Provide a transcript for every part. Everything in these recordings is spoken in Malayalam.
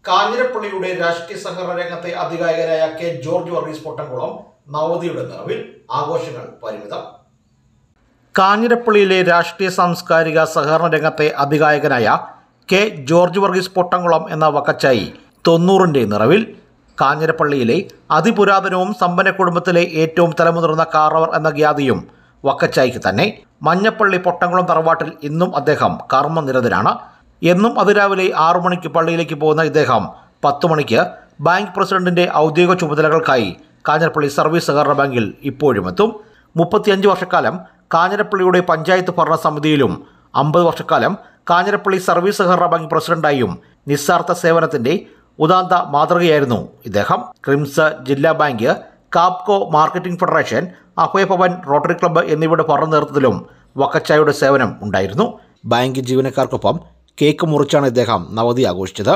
കാഞ്ഞിരപ്പള്ളിയുടെ രാഷ്ട്രീയ സഹകരണ രംഗത്തെ അധികായകനായ കെ ജോർജ് വർഗീസ് പൊട്ടംകുളം നവതിയുടെ നിറവിൽ ആഘോഷങ്ങൾ പരിമിതം കാഞ്ഞിരപ്പള്ളിയിലെ രാഷ്ട്രീയ സാംസ്കാരിക സഹകരണ രംഗത്തെ അധികായകനായ കെ ജോർജ് വർഗീസ് പൊട്ടംകുളം എന്ന വക്കച്ചായി തൊണ്ണൂറിൻ്റെ നിറവിൽ കാഞ്ഞിരപ്പള്ളിയിലെ അതിപുരാതനവും സമ്പന്ന കുടുംബത്തിലെ ഏറ്റവും തലമുതിർന്ന കാറവർ എന്ന ഖ്യാതിയും വക്കച്ചായിക്ക് തന്നെ മഞ്ഞപ്പള്ളി പൊട്ടംകുളം തറവാട്ടിൽ ഇന്നും അദ്ദേഹം കർമ്മനിരതനാണ് എന്നും അതിരാവിലെ ആറു മണിക്ക് പള്ളിയിലേക്ക് പോകുന്ന ഇദ്ദേഹം പത്തു മണിക്ക് ബാങ്ക് പ്രസിഡന്റിന്റെ ഔദ്യോഗിക ചുമതലകൾക്കായി കാഞ്ഞിരപ്പള്ളി സർവീസ് സഹകരണ ബാങ്കിൽ ഇപ്പോഴും എത്തും മുപ്പത്തിയഞ്ച് വർഷക്കാലം കാഞ്ഞിരപ്പള്ളിയുടെ പഞ്ചായത്ത് ഭരണസമിതിയിലും അമ്പത് വർഷക്കാലം കാഞ്ഞിരപ്പള്ളി സർവീസ് സഹകരണ ബാങ്ക് പ്രസിഡന്റായും നിസ്സാർത്ഥ സേവനത്തിന്റെ ഉദാന്ത മാതൃകയായിരുന്നു ഇദ്ദേഹം ക്രിംസ് ജില്ലാ bank Kapco marketing federation Abhayabhavan rotary club എന്നിവയുടെ ഭരണ നേതൃത്വത്തിലും വക്കച്ചായുടെ സേവനം ഉണ്ടായിരുന്നു ബാങ്ക് ജീവനക്കാർക്കൊപ്പം കേക്ക് മുറിച്ചാണ് ഇദ്ദേഹം നവതി ആഘോഷിച്ചത്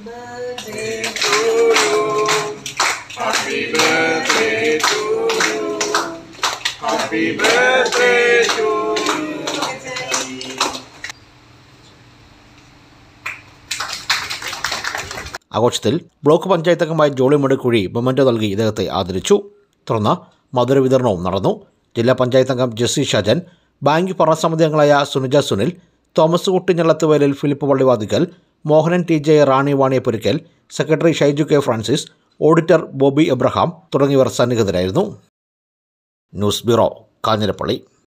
ആഘോഷത്തിൽ ബ്ലോക്ക് പഞ്ചായത്ത് അംഗമായ ജോളി മെടുക്കുഴി മൊമെൻറ്റോ നൽകി ഇദ്ദേഹത്തെ ആദരിച്ചു തുടർന്ന് മധുര വിതരണവും നടന്നു ജില്ലാ പഞ്ചായത്ത് അംഗം ജെസ്സി ഷാജൻ ബാങ്ക് ഭരണസമിതി അംഗങ്ങളായ Sunija Sunil Thomas Kutty Njallathuvayalil Philip Pallivathikkal Mohanan T J Rani Vaniyapporikkal secretary Shaiju K Francis auditor Bobby Abraham തുടങ്ങിയവർ സന്നിഹിതരായിരുന്നു ന്യൂസ് ബ്യൂറോ കാഞ്ഞിരപ്പള്ളി